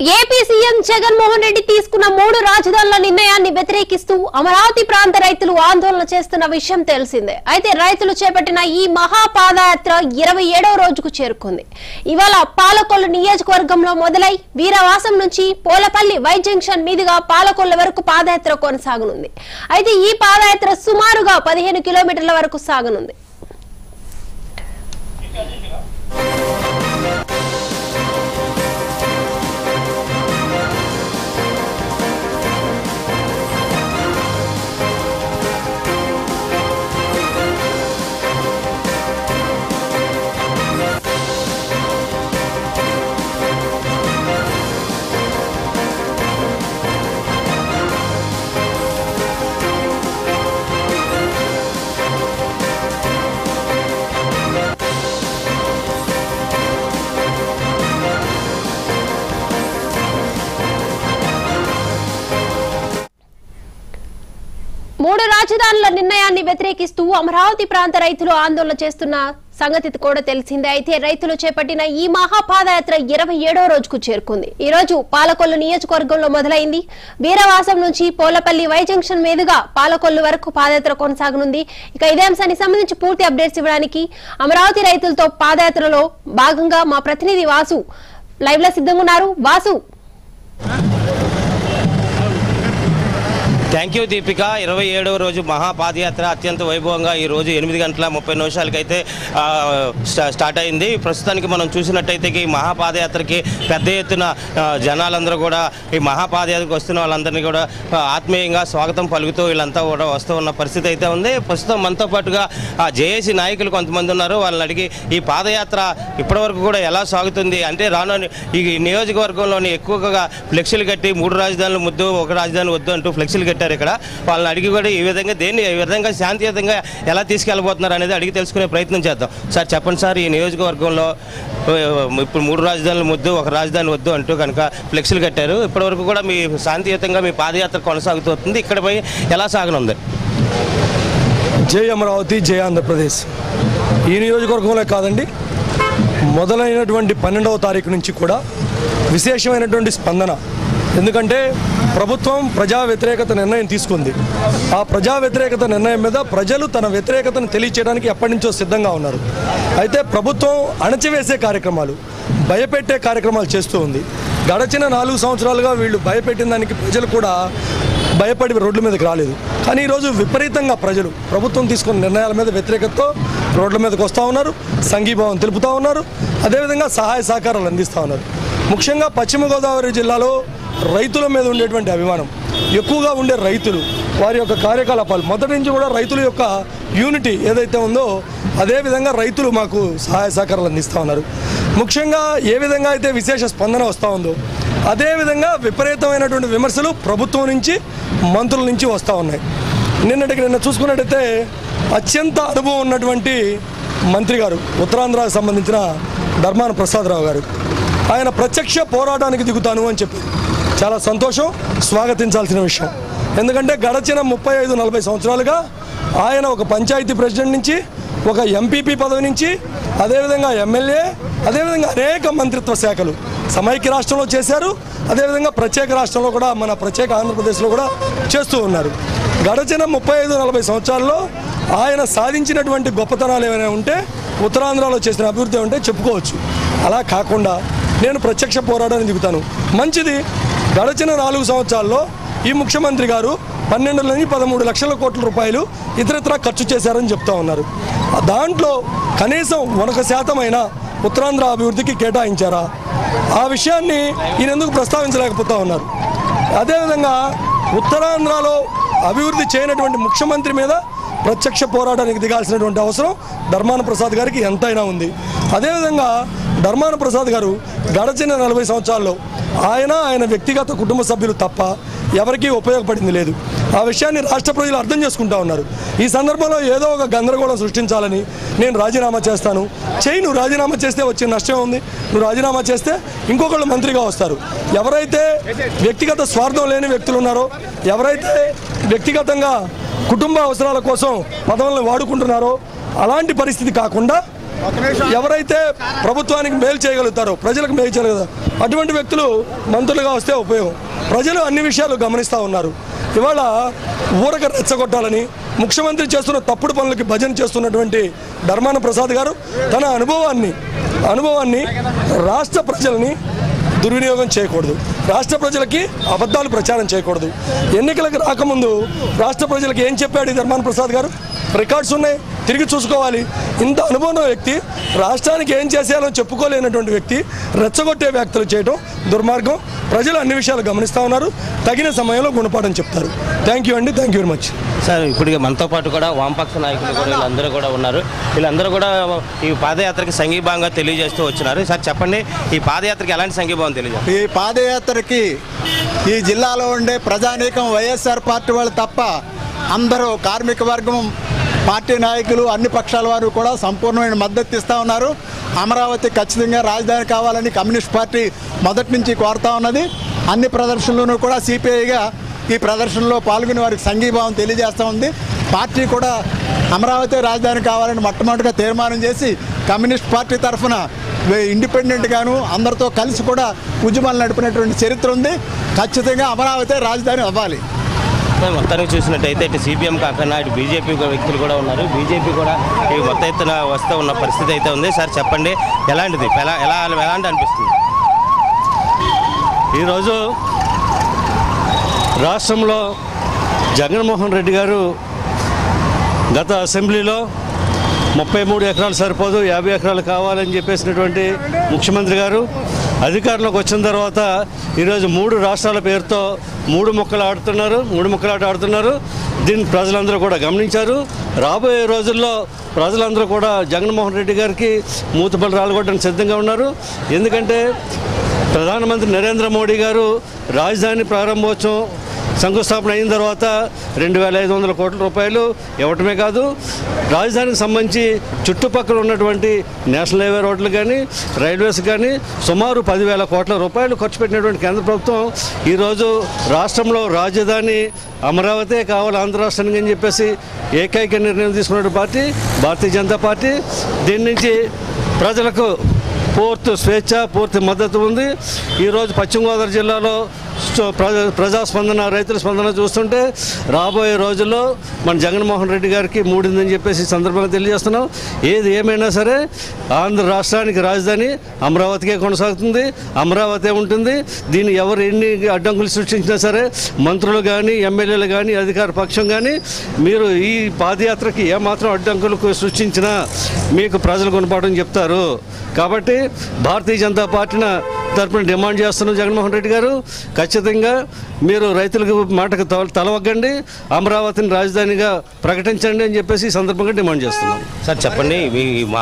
AP CM Jaganmohan Reddy తీసుకున్న మూడు రాజధానుల నిర్ణయాన్ని వ్యతిరేకిస్తూ అమరావతి ప్రాంత రైతులు ఆందోళన చేస్తున్న విషయం తెలిసిందే అయితే రైతులు చేపట్టిన ఈ మహా పాదయాత్ర ఇరవై ఏడవ రోజుకు చేరుకుంది ఇవాళ పాలకొల్లు నియోజకవర్గంలో మొదలై వీరవాసం నుంచి పోలపల్లి వై జంక్షన్ మీదుగా పాలకొల్లు వరకు పాదయాత్ర కొనసాగనుంది అయితే ఈ పాదయాత్ర సుమారుగా పదిహేను కిలోమీటర్ల వరకు సాగనుంది మూడు రాజధానుల నిర్ణయాన్ని వ్యతిరేకిస్తూ అమరావతి ప్రాంత రైతులు ఆందోళన చేస్తున్న సంగతి కూడా తెలిసిందే అయితే రైతులు చేపట్టిన ఈ మహాపాదయాత్ర ఇరవై ఏడో రోజుకు చేరుకుంది ఈ రోజు పాలకొల్లు నియోజకవర్గంలో మొదలైంది వీరవాసం నుంచి పోలపల్లి వై జంక్షన్ మీదుగా పాలకొల్లు వరకు పాదయాత్ర కొనసాగనుంది ఇక ఇదే అంశానికి సంబంధించి పూర్తి అప్డేట్స్ ఇవ్వడానికి అమరావతి రైతులతో పాదయాత్రలో భాగంగా మా ప్రతినిధి వాసు లైవ్ లో సిద్ధంగా ఉన్నారు వాసు థ్యాంక్ యూ దీపిక ఇరవై ఏడవ రోజు మహాపాదయాత్ర అత్యంత వైభవంగా ఈ రోజు ఎనిమిది గంటల ముప్పై నిమిషాలకైతే ఆ, స్టా- స్టార్ట్ అయింది ప్రస్తుతానికి మనం చూసినట్టయితే ఈ మహాపాదయాత్రకి పెద్ద ఎత్తున ఆ, జనాలందరూ కూడా ఈ మహాపాదయాత్రకు వస్తున్న వాళ్ళందరినీ కూడా ఆ, ఆత్మీయంగా స్వాగతం పలుకుతూ వీళ్ళంతా కూడా వస్తూ ఉన్న పరిస్థితి అయితే ఉంది ప్రస్తుతం మనతో పాటుగా ఆ జేఏసీ నాయకులు కొంతమంది ఉన్నారు వాళ్ళని అడిగి ఈ పాదయాత్ర ఇప్పటివరకు కూడా ఎలా సాగుతుంది అంటే రాను ఈ నియోజకవర్గంలోని ఎక్కువగా ఫ్లెక్సీలు కట్టి మూడు రాజధానులు ముద్దు ఒక రాజధాని వద్దు అంటూ ఫ్లెక్సీలు కట్టారు ఇక్కడ వాళ్ళని అడిగి కూడా ఈ విధంగా దేన్ని ఈ విధంగా శాంతియుతంగా ఎలా తీసుకెళ్ళబోతున్నారు అనేది అడిగి తెలుసుకునే ప్రయత్నం చేద్దాం సార్ చెప్పండి సార్ ఈ నియోజకవర్గంలో ఆ, ఇప్పుడు మూడు రాజధానులు ముద్దు ఒక రాజధాని వద్దు అంటూ కనుక ఫ్లెక్సీలు కట్టారు ఇప్పటివరకు కూడా మీ శాంతియుతంగా మీ పాదయాత్ర కొనసాగుతుంది ఇక్కడ పోయి ఎలా సాగనుంది జై అమరావతి జై ఆంధ్రప్రదేశ్ ఈ నియోజకవర్గంలో కాదండి మొదలైనటువంటి పన్నెండవ తారీఖు నుంచి కూడా విశేషమైనటువంటి స్పందన ఎందుకంటే ప్రభుత్వం ప్రజా వ్యతిరేకత నిర్ణయం తీసుకుంది ఆ ప్రజా వ్యతిరేకత నిర్ణయం మీద ప్రజలు తన వ్యతిరేకతను తెలియచేయడానికి ఎప్పటి నుంచో సిద్ధంగా ఉన్నారు అయితే ప్రభుత్వం అణచివేసే కార్యక్రమాలు భయపెట్టే కార్యక్రమాలు చేస్తూ ఉంది గడచిన నాలుగు సంవత్సరాలుగా వీళ్ళు భయపెట్టిన దానికి ప్రజలు కూడా భయపడి రోడ్ల మీదకి రాలేదు కానీ ఈరోజు విపరీతంగా ప్రజలు ప్రభుత్వం తీసుకున్న నిర్ణయాల మీద వ్యతిరేకతతో రోడ్ల మీదకి వస్తూ ఉన్నారు సంఘీభావం తెలుపుతూ ఉన్నారు అదేవిధంగా సహాయ సహకారాలు అందిస్తూ ఉన్నారు ముఖ్యంగా పశ్చిమ గోదావరి జిల్లాలో రైతుల మీద ఉండేటువంటి అభిమానం ఎక్కువగా ఉండే రైతులు వారి యొక్క కార్యకలాపాలు మొదటి నుంచి కూడా రైతుల యొక్క యూనిటీ ఏదైతే ఉందో అదే విధంగా రైతులు మాకు సహాయ సహకారాలు అందిస్తూ ఉన్నారు ముఖ్యంగా ఏ విధంగా అయితే విశేష స్పందన వస్తూ ఉందో అదేవిధంగా విపరీతమైనటువంటి విమర్శలు ప్రభుత్వం నుంచి మంత్రుల నుంచి వస్తూ ఉన్నాయి నిన్నటికి నిన్న చూసుకున్నట్టయితే అత్యంత అనుభవం ఉన్నటువంటి మంత్రి గారు ఉత్తరాంధ్రకు సంబంధించిన ధర్మాన ప్రసాదరావు గారు ఆయన ప్రత్యక్ష పోరాటానికి దిగుతాను అని చెప్పారు చాలా సంతోషం స్వాగతించాల్సిన విషయం ఎందుకంటే గడచిన ముప్పై ఐదు నలభై సంవత్సరాలుగా ఆయన ఒక పంచాయతీ ప్రెసిడెంట్ నుంచి ఒక ఎంపీపీ పదవి నుంచి అదేవిధంగా ఎమ్మెల్యే అదేవిధంగా అనేక మంత్రిత్వ శాఖలు సమైక్య రాష్ట్రంలో చేశారు అదేవిధంగా ప్రత్యేక రాష్ట్రంలో కూడా మన ప్రత్యేక ఆంధ్రప్రదేశ్లో కూడా చేస్తూ ఉన్నారు గడచిన ముప్పై ఐదు నలభై సంవత్సరాల్లో ఆయన సాధించినటువంటి గొప్పతనాలు ఏమైనా ఉంటే ఉత్తరాంధ్రలో చేసిన అభివృద్ధి ఉంటే చెప్పుకోవచ్చు అలా కాకుండా నేను ప్రత్యక్ష పోరాటానికి దిగుతాను మంచిది గడచిన నాలుగు సంవత్సరాల్లో ఈ ముఖ్యమంత్రి గారు పన్నెండు నుంచి పదమూడు లక్షల కోట్ల రూపాయలు ఇతరత్రా ఖర్చు చేశారని చెప్తా ఉన్నారు దాంట్లో కనీసం ఒక శాతం అయినా ఉత్తరాంధ్ర అభివృద్ధికి కేటాయించారా ఆ విషయాన్ని ఈయన ఎందుకు ప్రస్తావించలేకపోతా ఉన్నారు అదేవిధంగా ఉత్తరాంధ్రలో అభివృద్ధి చేయనటువంటి ముఖ్యమంత్రి మీద ప్రత్యక్ష పోరాటానికి దిగాల్సినటువంటి అవసరం ధర్మాన ప్రసాద్ గారికి ఎంతైనా ఉంది అదేవిధంగా ధర్మాన ప్రసాద్ గారు గడచిన నలభై సంవత్సరాల్లో ఆయన ఆయన వ్యక్తిగత కుటుంబ సభ్యులు తప్ప ఎవరికీ ఉపయోగపడింది లేదు ఆ విషయాన్ని రాష్ట్ర ప్రజలు అర్థం చేసుకుంటా ఉన్నారు ఈ సందర్భంలో ఏదో ఒక గందరగోళం సృష్టించాలని నేను రాజీనామా చేస్తాను చేయి నువ్వు రాజీనామా చేస్తే వచ్చే నష్టం ఉంది నువ్వు రాజీనామా చేస్తే ఇంకొకళ్ళు మంత్రిగా వస్తారు ఎవరైతే వ్యక్తిగత స్వార్థం లేని వ్యక్తులు ఉన్నారో ఎవరైతే వ్యక్తిగతంగా కుటుంబ అవసరాల కోసం పదవులను వాడుకుంటున్నారో అలాంటి పరిస్థితి కాకుండా ఎవరైతే ప్రభుత్వానికి మేలు చేయగలుగుతారో ప్రజలకు మేలు చేయగలుగుతారో అటువంటి వ్యక్తులు మంత్రులుగా వస్తే ఉపయోగం ప్రజలు అన్ని విషయాలు గమనిస్తూ ఉన్నారు ఇవాళ ఊరక రెచ్చగొట్టాలని ముఖ్యమంత్రి చేస్తున్న తప్పుడు పనులకి భజన చేస్తున్నటువంటి ధర్మాన ప్రసాద్ గారు తన అనుభవాన్ని అనుభవాన్ని రాష్ట్ర ప్రజల్ని దుర్వినియోగం చేయకూడదు రాష్ట్ర ప్రజలకి అబద్ధాలు ప్రచారం చేయకూడదు ఎన్నికలకు రాకముందు రాష్ట్ర ప్రజలకు ఏం చెప్పాడు ఈ ధర్మాన ప్రసాద్ గారు రికార్డ్స్ ఉన్నాయి తిరిగి చూసుకోవాలి ఇంత అనుభవం ఉన్న వ్యక్తి రాష్ట్రానికి ఏం చేసేయాలో చెప్పుకోలేనటువంటి వ్యక్తి రెచ్చగొట్టే వ్యాఖ్యలు చేయడం దుర్మార్గం ప్రజలు అన్ని విషయాలు గమనిస్తూ ఉన్నారు తగిన సమయంలో గుణపాఠం చెప్తారు థ్యాంక్ యూ అండి thank you very much sir ఇప్పుడు మనతో పాటు కూడా వామపక్ష నాయకులు కూడా వీళ్ళందరూ కూడా ఉన్నారు వీళ్ళందరూ కూడా ఈ పాదయాత్రకి సంఘీభావంగా తెలియజేస్తూ వచ్చినారు సార్ చెప్పండి ఈ పాదయాత్రకి ఎలాంటి సంఘీభావం తెలియజేస్తారు ఈ పాదయాత్రకి ఈ జిల్లాలో ఉండే ప్రజానీకం వైఎస్ఆర్ పార్టీ వాళ్ళు తప్ప అందరూ కార్మిక వర్గం పార్టీ నాయకులు అన్ని పక్షాల వారు కూడా సంపూర్ణమైన మద్దతు ఇస్తూ ఉన్నారు అమరావతి ఖచ్చితంగా రాజధాని కావాలని కమ్యూనిస్ట్ పార్టీ మొదటి నుంచి కోరుతా ఉన్నది అన్ని ప్రదర్శనలోనూ కూడా సిపిఐగా ఈ ప్రదర్శనలో పాల్గొని వారికి సంఘీభావం తెలియజేస్తూ ఉంది పార్టీ కూడా అమరావతి రాజధాని కావాలని మొట్టమొదటిగా తీర్మానం చేసి కమ్యూనిస్ట్ పార్టీ తరఫున ఇండిపెండెంట్ గాను అందరితో కలిసి కూడా ఉద్యమాలు నడిపినటువంటి చరిత్ర ఉంది ఖచ్చితంగా అమరావతి రాజధాని అవ్వాలి సార్, మొత్తానికి చూసినట్టయితే ఇటు సిపిఎం కాకుండా ఇటు బీజేపీ వ్యక్తులు కూడా ఉన్నారు బీజేపీ కూడా ఈ మొత్తం ఎత్తున వస్తూ ఉన్న పరిస్థితి అయితే ఉంది సార్ చెప్పండి ఎలాంటిది ఎలా ఎలా ఎలాంటి అనిపిస్తుంది ఈరోజు రాష్ట్రంలో జగన్మోహన్ రెడ్డి గారు గత అసెంబ్లీలో ముప్పై మూడు ఎకరాలు సరిపోదు యాభై ఎకరాలు కావాలని చెప్పేసినటువంటి ముఖ్యమంత్రి గారు అధికారంలోకి వచ్చిన తర్వాత ఈరోజు మూడు రాష్ట్రాల పేరుతో మూడు మొక్కలు ఆడుతున్నారు మూడు మొక్కలు ఆట ఆడుతున్నారు దీన్ని ప్రజలందరూ కూడా గమనించారు రాబోయే రోజుల్లో ప్రజలందరూ కూడా జగన్మోహన్ రెడ్డి గారికి మూతపల్లి రాలగొట్టడానికి సిద్ధంగా ఉన్నారు ఎందుకంటే ప్రధానమంత్రి నరేంద్ర మోడీ గారు రాజధాని ప్రారంభోత్సవం శంకుస్థాపన అయిన తర్వాత రెండు వేల ఐదు వందల కోట్ల రూపాయలు ఇవ్వటమే కాదు రాజధానికి సంబంధించి చుట్టుపక్కల ఉన్నటువంటి నేషనల్ హైవే రోడ్లు కానీ రైల్వేస్ కానీ సుమారు పదివేల కోట్ల రూపాయలు ఖర్చు పెట్టినటువంటి కేంద్ర ప్రభుత్వం ఈరోజు రాష్ట్రంలో రాజధాని అమరావతే కావాలి ఆంధ్ర రాష్ట్రానికి అని చెప్పేసి ఏకైక నిర్ణయం తీసుకున్న పార్టీ భారతీయ జనతా పార్టీ దీని నుంచి ప్రజలకు పూర్తి స్వేచ్ఛ పూర్తి మద్దతు ఉంది ఈరోజు పశ్చిమ గోదావరి జిల్లాలో స్ట- ప్రజా ప్రజాస్పందన రైతుల స్పందన చూస్తుంటే రాబోయే రోజుల్లో మన జగన్మోహన్ రెడ్డి గారికి మూడిందని చెప్పేసి ఈ సందర్భంగా తెలియజేస్తున్నాం ఏది ఏమైనా సరే ఆంధ్ర రాష్ట్రానికి రాజధాని అమరావతికే కొనసాగుతుంది అమరావతి ఉంటుంది దీన్ని ఎవరు ఎన్ని అడ్డంకులు సృష్టించినా సరే మంత్రులు కానీ ఎమ్మెల్యేలు కానీ అధికార పక్షం కానీ మీరు ఈ పాదయాత్రకి ఏమాత్రం అడ్డంకులకు సృష్టించినా మీకు ప్రజలు గుణపాఠం చెప్తారు కాబట్టి భారతీయ జనతా పార్టీన తరపున డిమాండ్ చేస్తున్నాం జగన్మోహన్ రెడ్డి గారు ఖచ్చితంగా మీరు రైతులకు మాటకు తల- తలవగ్గండి అమరావతిని రాజధానిగా ప్రకటించండి అని చెప్పేసి ఈ సందర్భంగా డిమాండ్ చేస్తున్నాం సార్ చెప్పండి మీ మా